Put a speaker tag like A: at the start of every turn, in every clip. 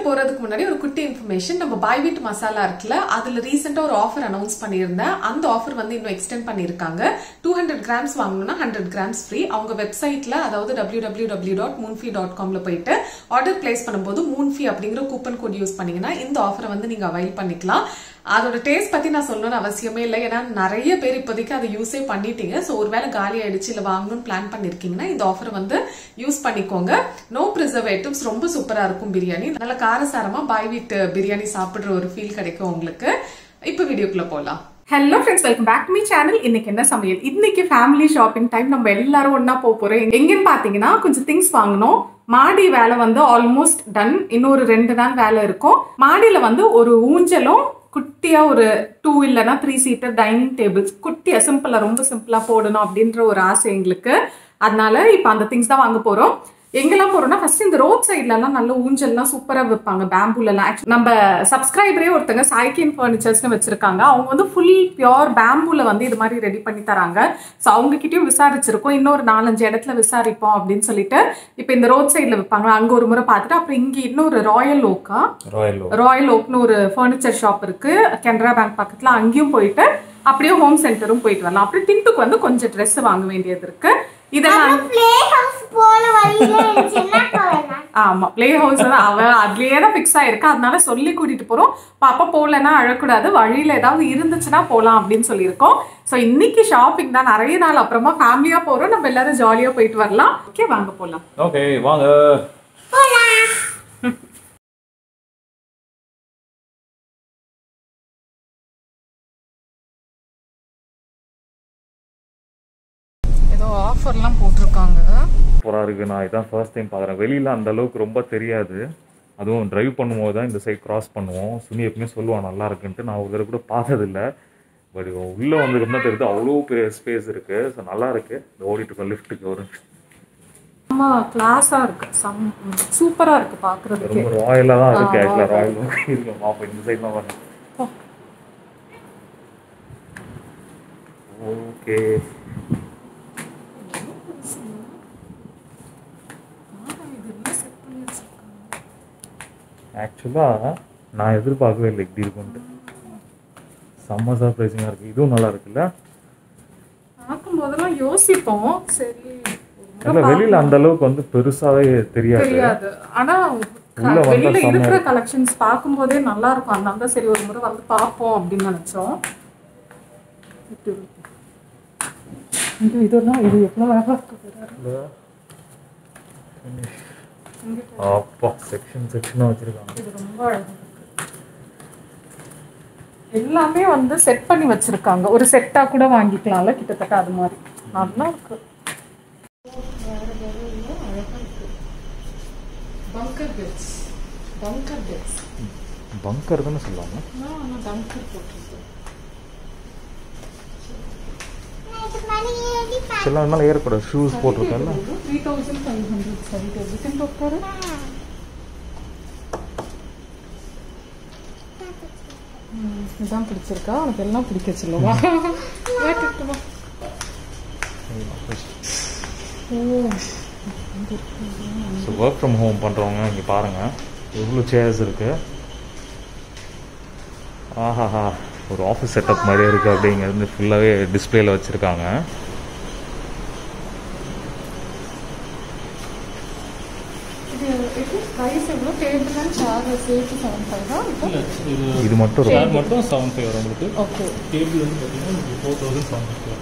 A: போறதுக்கு முன்னாடி ஒரு குட்டி இன்ஃபர்மேஷன் நம்ம பாய் வீட் மசாலா இருக்குல்ல அதுல ரீசெண்டா ஒரு ஆஃபர் அனௌன்ஸ் பண்ணியிருந்தேன் அந்த ஆஃபர் வந்து இன்னும் எக்ஸ்டெண்ட் பண்ணியிருக்காங்க டூ ஹண்ட்ரட் கிராம்ஸ் வாங்கணும்னா ஹண்ட்ரட் கிராம்ஸ் ஃப்ரீ அவங்க வெப்சைட்ல அதாவது டபிள்யூ டபிள்யூ டபிள்யூ டாட் மூன்ஃபி டாட் காம்ல போயிட்டு ஆர்டர் பிளேஸ் பண்ணும்போது மூன்ஃபி அப்படிங்கிற கூப்பன் கோட் யூஸ் பண்ணீங்கன்னா இந்த ஆஃபரை வந்து நீங்க அவைல் பண்ணிக்கலாம் அதோட டேஸ்ட் பத்தி நான் சொல்லணும்னு அவசியமே இல்லை ஏன்னா நிறைய பேர் இப்போதைக்கு அதை யூஸே பண்ணிட்டீங்க ஸோ ஒருவேளை காலி ஆயிடுச்சு இல்லை வாங்கணும்னு பிளான் பண்ணிருக்கீங்கன்னா இந்த ஆஃபர் வந்து யூஸ் பண்ணிக்கோங்க நோ ப்ரிசர்வேட்டிவ்ஸ் ரொம்ப சூப்பரா இருக்கும் பிரியாணி நல்ல காரசாரமா பாய் வீட்டு பிரியாணி சாப்பிடுற ஒரு ஃபீல் கிடைக்கும் உங்களுக்கு இப்போ வீடியோக்குள்ள போலாம்
B: hello friends welcome back to me channel இன்னைக்கு என்ன சமையல் இன்னைக்கு ஃபேமிலி ஷாப்பிங் டைம் நம்ம எல்லாரும் ஒண்ணா போக போறோம் எங்கன்னு பாத்தீங்கன்னா கொஞ்சம் திங்ஸ் வாங்கணும் மாடி வேலை வந்து ஆல்மோஸ்ட் டன் இன்னொரு ரெண்டு நாள் வேலை இருக்கும் மாடியில வந்து ஒரு ஊஞ்சலும் குட்டியா ஒரு டூ இல்லைன்னா த்ரீ சீட்டர் டைனிங் டேபிள்ஸ் குட்டியா சிம்பிளா ரொம்ப சிம்பிளா போடணும் அப்படின்ற ஒரு ஆசை எங்களுக்கு அதனால இப்போ அந்த திங்ஸ் தான் வாங்க போறோம் எங்கெல்லாம் போறோம்னா ஃபர்ஸ்ட் இந்த ரோட் சைட்லலாம் நல்ல ஊஞ்சல்லாம் சூப்பரா வைப்பாங்க பேம்பூலலாம் Actually, நம்ம சப்ஸ்கிரைபரே ஒருத்தங்க சாய்கின் ஃபர்னிச்சர்ஸ்னு வச்சிருக்காங்க அவங்க வந்து ஃபுல் பியோர் பேம்பூல வந்து இது மாதிரி ரெடி பண்ணி தராங்க ஸோ அவங்க கிட்டயும் விசாரிச்சிருக்கோம் இன்னொரு நாலஞ்சு இடத்துல விசாரிப்போம் அப்படின்னு சொல்லிட்டு இப்போ இந்த ரோட் சைடில் வைப்பாங்க அங்க ஒரு முறை பார்த்துட்டு அப்புறம் இங்க இன்னொரு ராயல் ஓக்கா
C: ராயல்
B: ராயல் ஓக்னு ஒரு ஃபர்னிச்சர் ஷாப் இருக்கு கனரா பேங்க் பக்கத்துல அங்கேயும் போயிட்டு அப்படியே ஹோம் சென்டரும் போயிட்டு வரலாம் அப்புறம் டின்ட்டுக்கு வந்து கொஞ்சம் Dress வாங்க வேண்டியது இருக்கு இதெல்லாம்
D: பிளே ஹவுஸ் போல வழியில இருந்துச்சுன்னா போகலாம்
B: ஆமா பிளே ஹவுஸ் தான் அவ அதுலயே தான் ஃபிக்ஸ் ஆயிருக்கு அதனால சொல்லி கூட்டிட்டு போறோம் பாப்பா போகலன்னா அழக்கூடாது வழியில ஏதாவது இருந்துச்சுன்னா போலாம் அப்படின்னு சொல்லியிருக்கோம் ஸோ இன்னைக்கு ஷாப்பிங் தான் நிறைய நாள் அப்புறமா ஃபேமிலியா போறோம் நம்ம எல்லாரும் ஜாலியா போயிட்டு வரலாம் ஓகே வாங்க போலாம்
C: ஓகே வாங்க
B: ஏதோ ஆஃபர்லாம் போட்டிருக்காங்க
C: சூப்பராக இருக்கு நான் இதான் ஃபர்ஸ்ட் டைம் பார்க்குறேன் வெளியில அந்த அளவுக்கு ரொம்ப தெரியாது அதுவும் டிரைவ் பண்ணும்போது தான் இந்த சைட் கிராஸ் பண்ணுவோம் சுனி எப்பவுமே சொல்லுவான் நல்லா இருக்குன்ட்டு நான் ஒரு தடவை கூட பார்த்ததில்ல பட் உள்ளே வந்ததுக்கு தான் தெரியுது அவ்வளோ பெரிய ஸ்பேஸ் இருக்கு ஸோ நல்லா இருக்கு இந்த ஓடிட்டு இருக்கோம் லிஃப்ட்டுக்கு ஒரு
B: ஆமா கிளாஸா இருக்கு சம் சூப்பரா இருக்கு பாக்குறதுக்கு
C: ரொம்ப ராயலாக தான் இருக்கு ஆக்சுவலாக ராயல் இருக்கு பார்ப்போம் இந்த சைட் தான் வரேன் ஓகே ஆக்சுவலாக நான் எதிர்பார்க்கவே இல்லை இப்படி இருக்கும்ட்டு செம்ம சர்ப்ரைசிங்காக இருக்குது இதுவும் நல்லா இருக்குல்ல
B: பார்க்கும் போதெல்லாம் யோசிப்போம் சரி
C: இல்லை வெளியில் அந்த அளவுக்கு வந்து பெருசாவே தெரியாது
B: தெரியாது ஆனா க-
C: உள்ள வந்தா
B: வெளியில
C: செம்ம
B: இருக்கிற கலெக்ஷன்ஸ் பார்க்கும்போதே நல்லா இருக்கும் அதனால தான் சரி ஒரு முறை வந்து பார்ப்போம் அப்படின்னு நினைச்சோம் இது இது இதெல்லாம் இது எவ்வளோ அழகா இருக்கு பாரு.
C: அப்பா செக்ஷன் செக்ஷனாக வச்சுருக்காங்க
B: இது ரொம்ப அழகா இருக்கு எல்லாமே வந்து செட் பண்ணி வச்சிருக்காங்க ஒரு செட்டா கூட வாங்கிக்கலாம்ல கிட்டத்தட்ட அது மாதிரி நல்லா இருக்கு பங்கர் பெட்ஸ் பங்கர் பெட்ஸ்
C: பங்கர் தானே சொல்லுவாங்க
B: நான் பங்கர் போட்டிருக்கேன்
D: நைட்டு மணி ஏறி
C: சில மேலே ஏறக்கூடாது ஷூஸ் போட்டிருக்கேன்ல
B: த்ரீ தௌசண்ட் ஃபைவ் ஹண்ட்ரட் சரி எதுக்குன்னு டாக்டர் இதான் பிடிச்சிருக்கா உனக்கு எல்லாம் பிடிக்க சொல்லுவா கேட்டுட்டு வா ஓ
C: ஸோ ஒர்க் ஃப்ரம் ஹோம் பண்ணுறவங்க இங்கே பாருங்கள் எவ்வளோ சேர்ஸ் இருக்குது ஆஹாஹா ஒரு ஆஃபீஸ் செட்டப் மாதிரியே இருக்குது அப்படிங்கிறது ஃபுல்லாகவே டிஸ்பிளேல வச்சுருக்காங்க
B: இது எப்படி ப்ரைஸ் எவ்வளோ டேபிள் அண்ட் சேர் சேர்த்து செவன் ஃபைவ் தான்
C: இது மட்டும் இருக்கும்
E: சேர் மட்டும் செவன் ஃபைவ் வரும் உங்களுக்கு
B: ஓகே
E: டேபிள் வந்து பார்த்தீங்கன்னா உங்களுக்கு ஃபோர் தௌசண்ட் செவன் ஃபிஃப்டி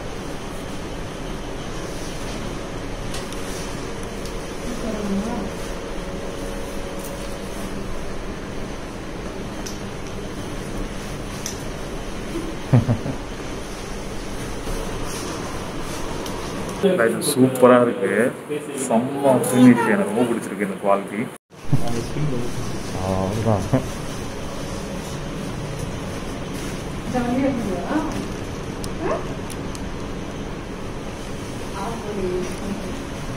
C: இது சூப்பராக இருக்குது செம்ம ஃபினிஷ் எனக்கு ரொம்ப பிடிச்சிருக்கு இந்த குவாலிட்டி அவ்வளோதான்
B: ஜாலியாக இருந்ததா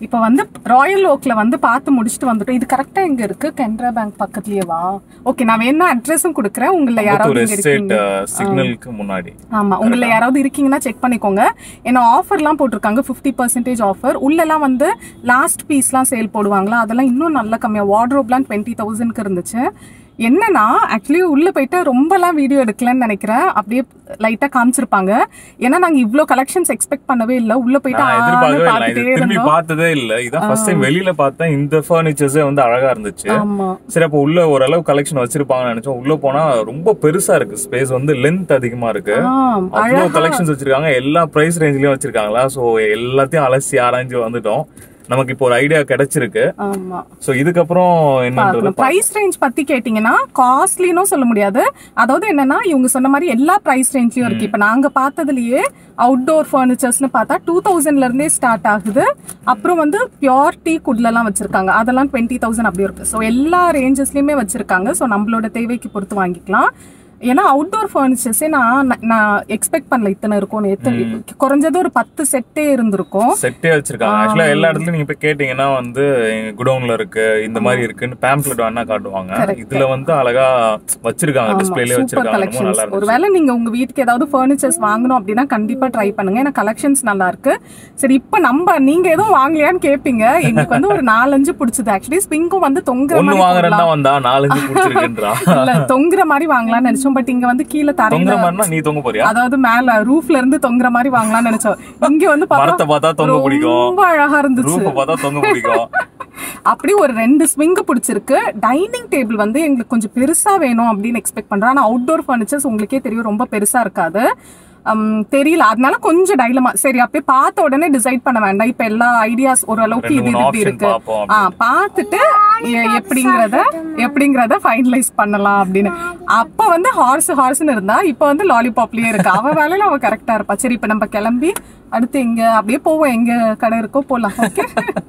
B: இப்போ வந்து ராயல் ஓக்ல வந்து பார்த்து முடிச்சுட்டு வந்துட்டோம் இது கரெக்டா எங்க இருக்கு கனரா பேங்க் பக்கத்துலயேவா ஓகே நான் வேணா அட்ரஸும் கொடுக்குறேன் உங்களை யாராவது
C: ஒரு
B: இங்க
C: எஸ்டேட்
B: இருக்கீங்க
C: சிக்னலுக்கு முன்னாடி
B: ஆமா உங்களை யாராவது இருக்கீங்கன்னா செக் பண்ணிக்கோங்க ஏன்னா ஆஃபர்லாம் போட்டிருக்காங்க ஃபிஃப்டி பர்சன்டேஜ் ஆஃபர் உள்ளெல்லாம் வந்து லாஸ்ட் பீஸ்லாம் சேல் போடுவாங்களா அதெல்லாம் இன்னும் நல்ல கம்மியா வார்ட்ரோப்லாம் டுவெண்ட்டி தௌசண்ட்க்கு இருந்துச்சு என்னன்னா ஆக்சுவலி உள்ள போயிட்டு ரொம்பலாம் வீடியோ எடுக்கலன்னு நினைக்கிறேன் அப்படியே லைட்டா காமிச்சிருப்பாங்க ஏன்னா நாங்க இவ்ளோ கலெக்ஷன்ஸ் எக்ஸ்பெக்ட் பண்ணவே இல்ல உள்ள போயிட்டு
C: நான்
B: ஆன்னு
C: எதிர்பார்க்கவே இல்லை
B: பார்த்துட்டே
C: இது திரும்பி
B: இருந்தோம்
C: பார்த்ததே இல்ல இதான் ஃபர்ஸ்ட் டைம் வெளியில பார்த்தேன் இந்த ஃபர்னிச்சர்ஸே வந்து அழகா இருந்துச்சு
B: ஆமா
C: சரி அப்போ உள்ள ஓரளவு கலெக்ஷன் வச்சிருப்பாங்கன்னு நினைச்சோம் உள்ள போனா ரொம்ப பெருசா இருக்கு ஸ்பேஸ் வந்து லென்த் அதிகமா இருக்கு
B: ஆ,
C: அவ்வளவு
B: அழகா
C: கலெக்ஷன்ஸ் வச்சிருக்காங்க எல்லா பிரைஸ் ரேஞ்ச்லயும் வச்சிருக்காங்களா சோ எல்லாத்தையும் அலசி ஆராய்ஞ்சு வந்துட்டோம் நமக்கு இப்போ ஒரு ஐடியா கிடைச்சிருக்கு
B: ஆமா
C: சோ இதுக்கப்புறம் என்னன்றது
B: பிரைஸ் ரேஞ்ச் பத்தி கேட்டீங்கன்னா காஸ்ட்லினும் சொல்ல முடியாது அதாவது என்னன்னா இவங்க சொன்ன மாதிரி எல்லா பிரைஸ் ரேஞ்ச்லயும் இருக்கு இப்ப நாங்க பார்த்ததுலயே அவுட்டோர் ஃபர்னிச்சர்ஸ்னு பார்த்தா டூ தௌசண்ட்ல இருந்தே ஸ்டார்ட் ஆகுது அப்புறம் வந்து பியோர் டீ குட்லலாம் வச்சிருக்காங்க அதெல்லாம் டுவெண்ட்டி தௌசண்ட் அப்படி இருக்கு ஸோ எல்லா ரேஞ்சஸ்லயுமே வச்சிருக்காங்க ஸோ நம்மளோட தேவைக்கு பொறுத்து வாங்கிக்கலாம் ஏன்னா அவுட்டோர் ஃபர்னிச்சர்ஸே நான் நான் எக்ஸ்பெக்ட் பண்ணல இத்தனை இருக்கும்னு எத்தனை குறைஞ்சது ஒரு பத்து செட்டே இருந்திருக்கும்
C: செட்டே வச்சிருக்காங்க ஆக்சுவலா எல்லா இடத்துலயும் நீங்க போய் கேட்டீங்கன்னா வந்து குடோன்ல இருக்கு இந்த மாதிரி இருக்குன்னு பேம்ப்ளெட் வேணா காட்டுவாங்க இதுல வந்து அழகா வச்சிருக்காங்க டிஸ்பிளேல
B: சூப்பர்
C: வச்சிருக்காங்க ரொம்ப நல்லா
B: கலெக்ஷன்ஸ்
C: இருந்துச்சு
B: ஒருவேளை நீங்க உங்க வீட்டுக்கு ஏதாவது ஃபர்னிச்சர்ஸ் வாங்கணும் அப்படின்னா கண்டிப்பா ட்ரை பண்ணுங்க ஏன்னா கலெக்ஷன்ஸ் நல்லா இருக்கு சரி இப்போ நம்ம நீங்க எதுவும் வாங்கலையான்னு கேப்பீங்க எங்களுக்கு வந்து ஒரு நாலஞ்சு பிடிச்சது ஆக்சுவலி ஸ்பிங்கும் வந்து தொங்குற
C: ஒண்ணு
B: மாதிரி
C: வாங்குறேன்னா
B: போடலாம்.
C: வந்தா நாலஞ்சு பிடிச்சிருக்குன்றா
B: இல்ல தொங்குற மாதிரி வாங்கலாம்னு நினைச்சோம் பட் இங்க வந்து கீழே
C: தொங்குற
B: தரையில
C: மாதிரினா நீ தொங்க போறியா
B: அதாவது மேல ரூஃப்ல இருந்து தொங்குற மாதிரி வாங்கலாம்னு நினைச்சோம் இங்க வந்து
C: மரத்தை பார்த்தா தொங்க பிடிக்கும்.
B: ரொம்ப அழகா இருந்துச்சு
C: ரூஃப பார்த்தா தொங்க பிடிக்கும்
B: அப்படி ஒரு ரெண்டு ஸ்விங் பிடிச்சிருக்கு டைனிங் டேபிள் வந்து எங்களுக்கு கொஞ்சம் பெருசா வேணும் அப்படின்னு எக்ஸ்பெக்ட் பண்றோம் ஆனா அவுட்டோர் ஃபர்னிச்சர்ஸ் உங்களுக்கே தெரியும் ரொம்ப பெருசா இருக்காது ஹம், தெரியல அதனால கொஞ்சம் டைலமா சரி அப்படியே பார்த்த உடனே டிசைட் பண்ண வேண்டாம் இப்ப எல்லா ஐடியாஸ் ஓரளவுக்கு
C: ரெண்டு
B: இது
C: மூணு
B: இது இப்படி
C: option
B: இருக்கு
C: பார்ப்போம்
B: ஆ பார்த்துட்டு எ- எப்படிங்கிறத எப்படிங்கிறத ஃபைனலைஸ் பண்ணலாம் அப்படின்னு அப்ப வந்து ஹார்ஸ் ஹார்ஸ்னு இருந்தா இப்ப வந்து லாலிபாப்லயே இருக்கு அவ வேலையில அவ கரெக்டா இருப்பா சரி இப்ப நம்ம கிளம்பி அடுத்து எங்க அப்படியே போவோம் எங்க கடை இருக்கோ போலாம் ஓகே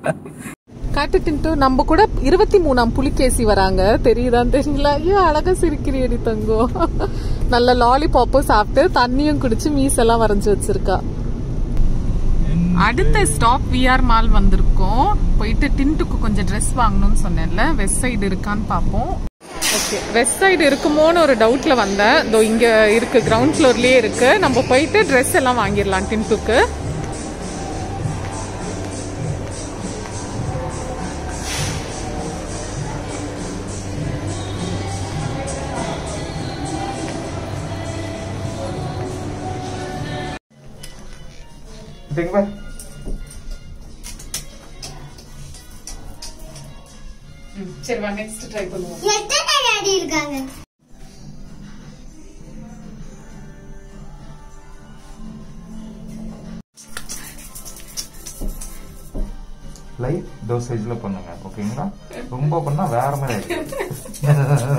A: காட்டுட்டு நம்ம கூட இருபத்தி மூணாம் புலிகேசி வராங்க தெரியுதான்னு தெரியல ஐயோ அழகா சிரிக்கிறியடி தங்கோ நல்ல லாலிபாப்பும் சாப்பிட்டு தண்ணியும் குடிச்சு மீசெல்லாம் வரைஞ்சு வச்சிருக்கா அடுத்த ஸ்டாப் விஆர் மால் வந்திருக்கோம் போயிட்டு டின்ட்டுக்கு கொஞ்சம் ட்ரெஸ் வாங்கணும்னு சொன்னேன்ல வெஸ்ட் சைடு இருக்கான்னு பார்ப்போம் ஓகே வெஸ்ட் சைடு இருக்குமோன்னு ஒரு டவுட்ல வந்தேன் இதோ இங்க இருக்கு கிரவுண்ட் ஃப்ளோர்லயே இருக்கு நம்ம போயிட்டு ட்ரெஸ் எல்லாம் வாங்கிடலாம் டின்ட்டுக்கு சரி வா நெக்ஸ்ட் ட்ரை பண்ணுவோம்
D: எத்தனை டாடி இருக்காங்க
C: லைட் டோசேஜ்ல பண்ணுங்க ஓகேங்களா ரொம்ப பண்ணா வேற மாதிரி ஆயிடும்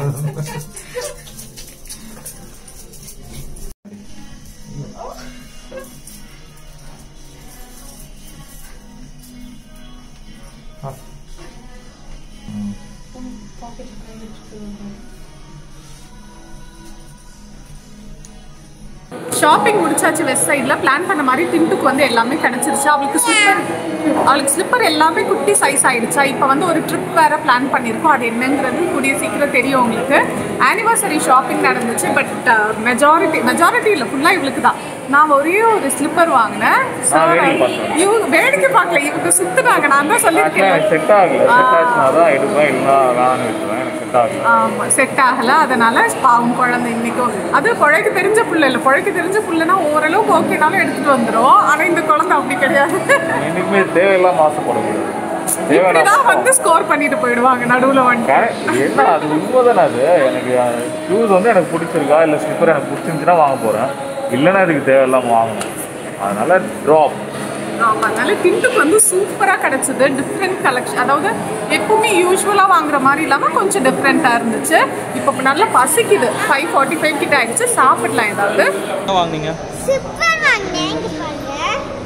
B: ஷாப்பிங் முடிச்சாச்சு வெஸ்ட் சைடில் பிளான் பண்ண மாதிரி டின்ட்டுக்கு வந்து எல்லாமே கிடைச்சிருச்சு அவளுக்கு ஸ்லிப்பர் அவளுக்கு ஸ்லிப்பர் எல்லாமே குட்டி சைஸ் ஆயிடுச்சா இப்போ வந்து ஒரு ட்ரிப் வேற பிளான் பண்ணியிருக்கோம் அது என்னங்கிறது கூடிய சீக்கிரம் தெரியும் உங்களுக்கு ஆனிவர்சரி ஷாப்பிங் நடந்துச்சு பட் மெஜாரிட்டி மெஜாரிட்டி இல்லை ஃபுல்லாக இவளுக்கு தான் நான் ஒரே ஒரு ஸ்லிப்பர் வாங்கினேன் So,
C: நான் வேடிக்கை பார்த்தேன்.
B: இவங்க வேடிக்கை பார்க்கல இவங்க சுத்துனாங்க நான் தான் சொல்லியிருக்கேன்
C: செட் ஆகல செட் ஆச்சுனா தான் எடுப்பேன் இல்லைன்னா வேணாம்னு விட்டுருவேன் எனக்கு செட் ஆகல
B: ஆமா செட் ஆகல அதனால பாவம் குழந்தை இன்னைக்கும் அது குழைக்கு தெரிஞ்ச புள்ள இல்ல குழைக்கு தெரிஞ்ச புள்ளனா ஓரளவுக்கு ஓகேனாலும் எடுத்துட்டு வந்துரும் ஆனா இந்த குழந்தை அப்படி கிடையாது
C: என்னைக்குமே தேவையில்லாம ஆசைப்படக்கூடாது தேவையான
B: இப்படிதான் வந்து ஸ்கோர் பண்ணிட்டு போயிடுவாங்க நடுவுல வந்து
C: என்ன அது உண்மைதானே அது எனக்கு ஷூஸ் வந்து எனக்கு பிடிச்சிருக்கா இல்லை ஸ்லிப்பர் எனக்கு பிடிச்சிருந்துச்சுன்னா வாங்க போகிறேன் இல்லைன்னா இதுக்கு தேவையில்லாம வாங்கணும் அதனால ட்ராப்
B: ஆமா அதனால டின்ட்டுக்கு வந்து சூப்பரா கிடைச்சது டிஃப்ரெண்ட் கலெக்ஷன் அதாவது எப்பவுமே யூஸ்வலா வாங்குற மாதிரி இல்லாம கொஞ்சம் டிஃப்ரெண்டா இருந்துச்சு இப்போ நல்லா பசிக்குது ஃபைவ் ஃபார்ட்டி ஃபைவ் கிட்ட ஆயிடுச்சு சாப்பிடலாம் ஏதாவது
C: என்ன வாங்குனீங்க
D: சூப்பர் வாங்கினேன் இங்க பாருங்க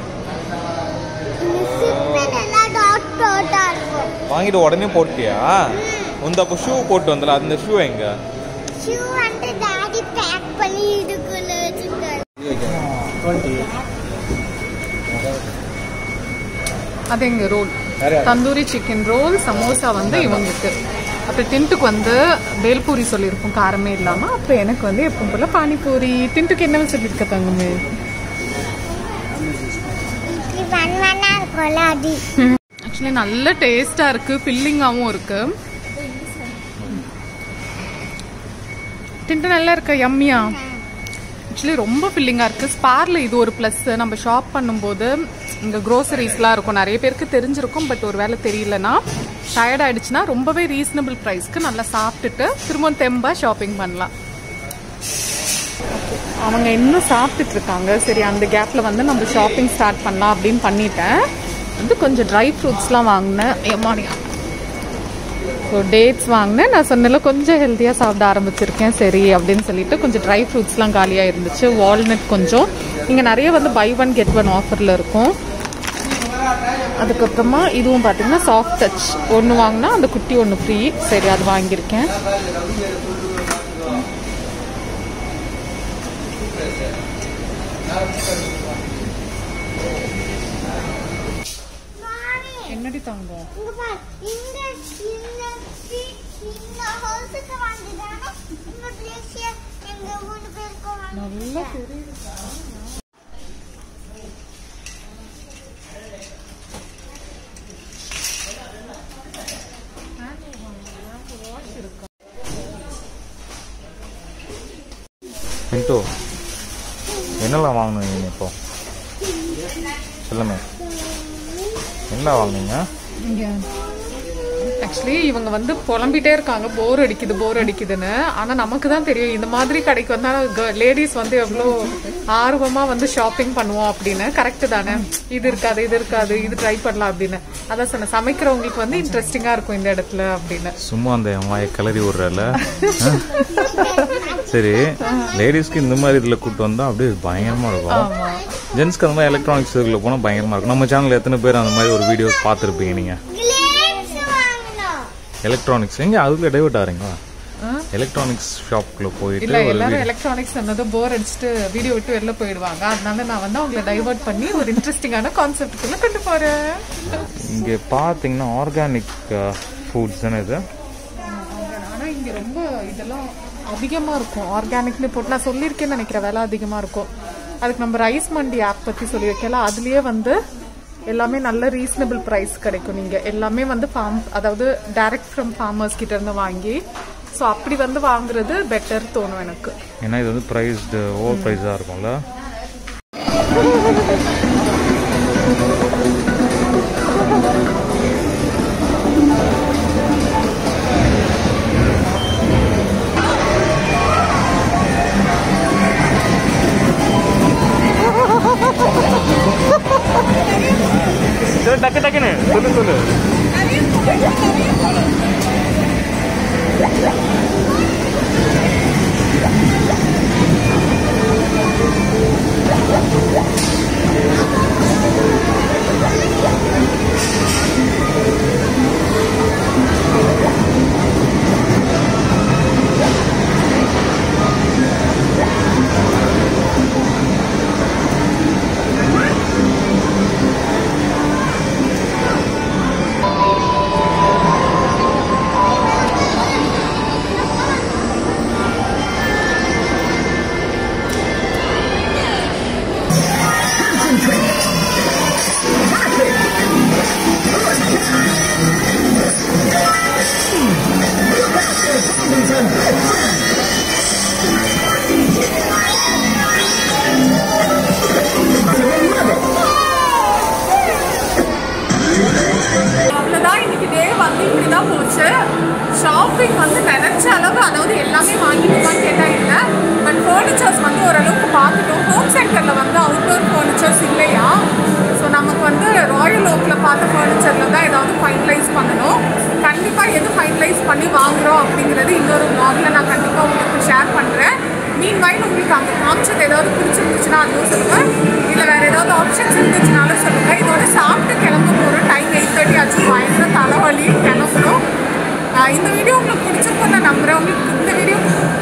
D: இந்த சூப்பர் எல்லாம் டாட் டாட்டா இருக்கும்
F: வாங்கிட்டு உடனே போட்டியா உந்த அப்போ ஷூ போட்டு வந்தல அந்த ஷூ எங்க
D: ஷூ வந்து டாடி பேக் பண்ணி இதுக்குள்ள வச்சிருக்காரு
A: அது எங்க roll
B: tandoori chicken roll samosa வந்து இவங்களுக்கு அப்புறம் டின்ட்டுக்கு வந்து பேல்பூரி சொல்லியிருக்கோம் காரமே இல்லாமல் அப்புறம் எனக்கு வந்து எப்பவும் போல பானிபூரி டின்ட்டுக்கு என்ன சொல்லியிருக்க தங்கமே
D: இப்படி வன் வண்ணா இருக்கும்ல அது
B: ஆக்சுவலி நல்ல டேஸ்டாக இருக்குது ஃபில்லிங்காகவும் இருக்கு டின்ட்டு நல்லா இருக்கா யம்மியா ஆக்சுவலி ரொம்ப ஃபில்லிங்காக இருக்குது ஸ்பாரில் இது ஒரு ப்ளஸ் நம்ம ஷாப் பண்ணும்போது இங்கே க்ரோசரிஸ்லாம் இருக்கும் நிறைய பேருக்கு தெரிஞ்சிருக்கும் பட் ஒரு வேளை தெரியலனா டயர்ட் ஆயிடுச்சுன்னா ரொம்பவே ரீசனபிள் ப்ரைஸ்க்கு நல்லா சாப்பிட்டுட்டு திரும்ப தெம்பா ஷாப்பிங் பண்ணலாம் அவங்க இன்னும் சாப்பிட்டுட்டு இருக்காங்க சரி அந்த கேப்பில் வந்து நம்ம ஷாப்பிங் ஸ்டார்ட் பண்ணலாம் அப்படின்னு பண்ணிட்டேன் வந்து கொஞ்சம் ட்ரை ஃப்ரூட்ஸ்லாம் வாங்கினேன் எம்மாடியா ஸோ டேட்ஸ் வாங்கினேன் நான் சொன்னல கொஞ்சம் ஹெல்த்தியாக சாப்பிட ஆரம்பிச்சிருக்கேன் சரி அப்படின்னு சொல்லிட்டு கொஞ்சம் ட்ரை ஃப்ரூட்ஸ்லாம் காலியாக இருந்துச்சு வால்நட் கொஞ்சம் இங்கே நிறைய வந்து பை ஒன் கெட் ஒன் ஆஃபரில் இருக்கும் அதுக்கப்புறமா இதுவும் பார்த்தீங்கன்னா சாஃப்ட் டச் ஒன்று வாங்கினா அந்த குட்டி ஒன்று ஃப்ரீ சரி அது வாங்கியிருக்கேன் என்னடி தங்கம்
D: இங்க பாரு இந்த இந்த street, இந்த ஹவுஸுக்கு வந்துதானே இந்த பிளேஸ் எங்க மூணு பேருக்கும்
B: நல்லா
D: வந்து
C: மின்டோ என்னெல்லாம் வாங்கினீங்க இப்போ சொல்லுங்க என்ன வாங்குனீங்க
B: ஆக்சுவலி இவங்க வந்து புலம்பிட்டே இருக்காங்க போர் அடிக்குது போர் அடிக்குதுன்னு ஆனா நமக்கு தான் தெரியும் இந்த மாதிரி கடைக்கு வந்தா லேடிஸ் வந்து எவ்வளோ ஆர்வமா வந்து ஷாப்பிங் பண்ணுவோம் அப்படின்னு கரெக்ட் தானே இது இருக்காது இது இருக்காது இது ட்ரை பண்ணலாம் அப்படின்னு அதான் சொன்ன சமைக்கிறவங்களுக்கு வந்து இன்ட்ரெஸ்டிங்கா இருக்கும் இந்த இடத்துல அப்படின்னு
C: சும்மா அந்த வாயை கிளறி விடுறல சரி லேடிஸ்க்கு இந்த மாதிரி இதில் கூட்டு வந்தால் அப்படியே பயங்கரமாக இருக்கும் ஜென்ஸ்க்கு அந்த மாதிரி எலக்ட்ரானிக்ஸ் இதில் போனால் பயங்கரமாக இருக்கும் நம்ம சேனலில் எத்தனை பேர் அந்த மாதிரி ஒரு வீடியோஸ் பார்த்துருப்பீங்க நீங்கள்
D: கிளேட்ஸ் வாங்கணும்
C: எலக்ட்ரானிக்ஸ் எங்கே அதுக்குள்ள டைவர்ட் ஆகிறீங்களா எலக்ட்ரானிக்ஸ் ஷாப்குள்ள போயிட்டு
B: இல்ல
C: ஒரு
B: எல்லாரும் எலக்ட்ரானிக்ஸ் சொன்னதும் போர் அடிச்சுட்டு வீடியோ விட்டு வெளில போயிடுவாங்க அதனால நான் வந்து அவங்களை டைவர்ட் பண்ணி ஒரு இன்ட்ரெஸ்டிங்கான கான்செப்டுக்குள்ள கொண்டு போறேன்
C: இங்கே பார்த்தீங்கன்னா ஆர்கானிக் ஃபுட்ஸ் தானே இது
B: ஆனா இங்க ரொம்ப இதெல்லாம் அதிகமா இருக்கும் ஆர்கானிக்னு போட்டு நான் சொல்லியிருக்கேன்னு நினைக்கிறேன் விலை அதிகமா இருக்கும் அதுக்கு நம்ம ரைஸ் மண்டி ஆப் பத்தி சொல்லியிருக்கேன்ல அதுலயே வந்து எல்லாமே நல்ல ரீசனபிள் பிரைஸ் கிடைக்கும் நீங்க எல்லாமே வந்து ஃபார்ம் அதாவது டைரக்ட் ஃப்ரம் ஃபார்மர்ஸ் கிட்ட இருந்து வாங்கி ஸோ அப்படி வந்து வாங்குறது பெட்டர் தோணும் எனக்கு
C: ஏன்னா இது வந்து ப்ரைஸ்டு ஓவர் ப்ரைஸாக இருக்கும்ல டக்கு டக்குன்னு சொல்லு சொல்லு
B: அவ்வளோதான் இன்னைக்கு டே வந்து இப்படி தான் போச்சு ஷாப்பிங் வந்து நினச்ச அளவு அதாவது எல்லாமே வாங்கிட்டுமான்னு கேட்டால் இல்லை பட் ஃபர்னிச்சர்ஸ் வந்து ஓரளவுக்கு பார்த்துட்டோம் ஹோம் சென்டரில் வந்து அவுட்டோர் ஃபர்னிச்சர்ஸ் இல்லையா ஸோ நமக்கு வந்து ராயல் ஓக்கில் பார்த்த ஃபர்னிச்சரில் தான் ஏதாவது ஃபைனலைஸ் பண்ணணும் கண்டிப்பாக எது ஃபைனலைஸ் பண்ணி வாங்குறோம் அப்படிங்கிறது இன்னொரு vlogல நான் கண்டிப்பாக உங்களுக்கு ஷேர் பண்ணுறேன் மீன் வாயில் உங்களுக்கு அங்கே காமிச்சது ஏதாவது பிடிச்சிருந்துச்சுன்னா அதுவும் சொல்லுங்கள் இல்லை வேறு ஏதாவது ஆப்ஷன்ஸ் இருந்துச்சுனாலும் சொல்லுங்கள் இதோட சாப்பிட்டு கிளம்ப போகிறோம் டைம் எயிட் தேர்ட்டி ஆச்சு பயங்கர தலைவலி கிளம்பணும் ஆஹ் இந்த வீடியோ உங்களுக்கு பிடிச்சிருக்கும் நான் நம்புறேன் உங்களுக்கு இந்த வீடியோ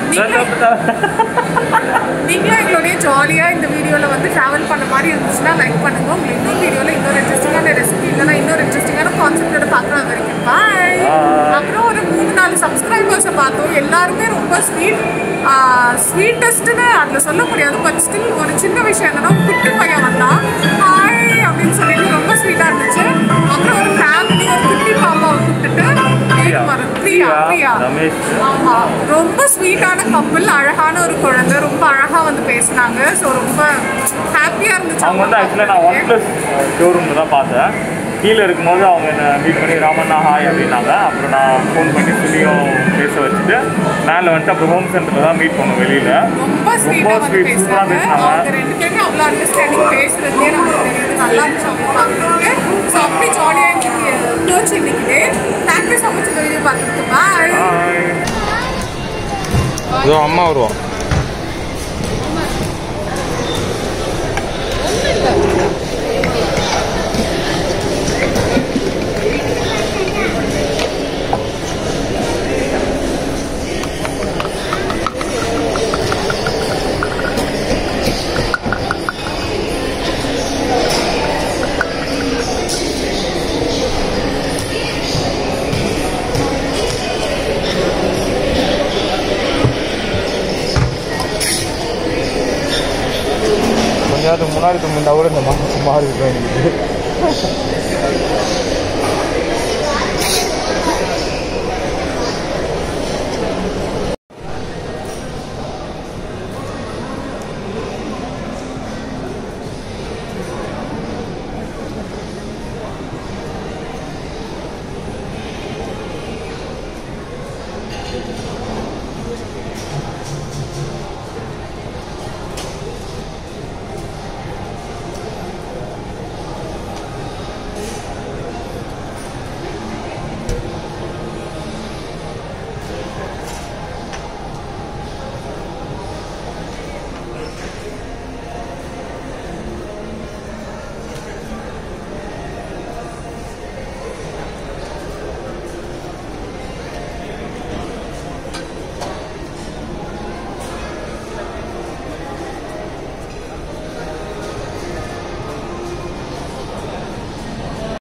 B: நீங்களும் எங்களுடைய ஜாலியாக இந்த வீடியோவில் வந்து ட்ராவல் பண்ண மாதிரி இருந்துச்சுன்னா லைக் பண்ணுங்க உங்களுக்கு இன்னொரு வீடியோவில் இன்னொரு இன்ட்ரெஸ்டிங்கான ரெசிபி இல்லைனா இன்னொரு இன்ட்ரெஸ்டிங்கான கான்செப்டோட பார்க்குறது வரைக்கும் பாய் அப்புறம் ஒரு மூணு நாலு சப்ஸ்கிரைபர்ஸை பார்த்தோம் எல்லாருமே ரொம்ப ஸ்வீட் ஸ்வீட்டஸ்ட்னு அதில் சொல்ல முடியாது பட் ஸ்டில் ஒரு சின்ன விஷயம் என்னன்னா ஒரு குட்டி பையன் வந்தான் ஹாய் அப்படின்னு சொல்லிட்டு ரொம்ப ஸ்வீட்டாக இருந்துச்சு அப்புறம் ஒரு ஃபேமிலி ஒரு குட்டி பாப்பாவை கூப்பிட்டுட்டு கேக் வரும் பிரியா பிரியா
C: ரமேஷ்
B: ஆமா ரொம்ப ஸ்வீட்டான கப்பல் அழகான ஒரு குழந்தை ரொம்ப அழகா வந்து பேசினாங்க ஸோ ரொம்ப ஹாப்பியா இருந்துச்சு
C: அவங்க வந்து ஆக்சுவலாக நான் ஒன் ப்ளஸ் ஷோரூமில் தான் பார்த்தேன் கீழே இருக்கும்போது அவங்க என்ன மீட் பண்ணி ராமண்ணா ஹாய் அப்படின்னாங்க அப்புறம் நான் ஃபோன் பண்ணி சொல்லியும் பேச வச்சுட்டு மேலே வந்துட்டு அப்புறம் ஹோம் சென்டரில் தான் மீட் பண்ணோம் வெளியில்
B: ரொம்ப ஸ்வீட்டா வந்து
C: sweet, super ஆ
B: பேசுறாங்க
C: பேசுனாங்க.
B: அவங்க ரெண்டு பேருமே அவ்வளோ அண்டர்ஸ்டாண்டிங் பேசுறதுலேயே நமக்கு தெரியுது நல்லா இருந்துச்சு அவங்க பார்க்குறதுக்கு ஸோ அப்படி ஜாலியாக இன்னைக்கு போச்சு இன்னைக்கு தேங்க்யூ ஸோ மச் இந்த வீடியோ பார்த்துருக்கு பாய்
F: இதோ அம்மா வருவோம் கொஞ்ச நேரத்துக்கு முன்னாடி தும்பிந்தா கூட இந்த மாசம் மாறி இருக்கும் எனக்கு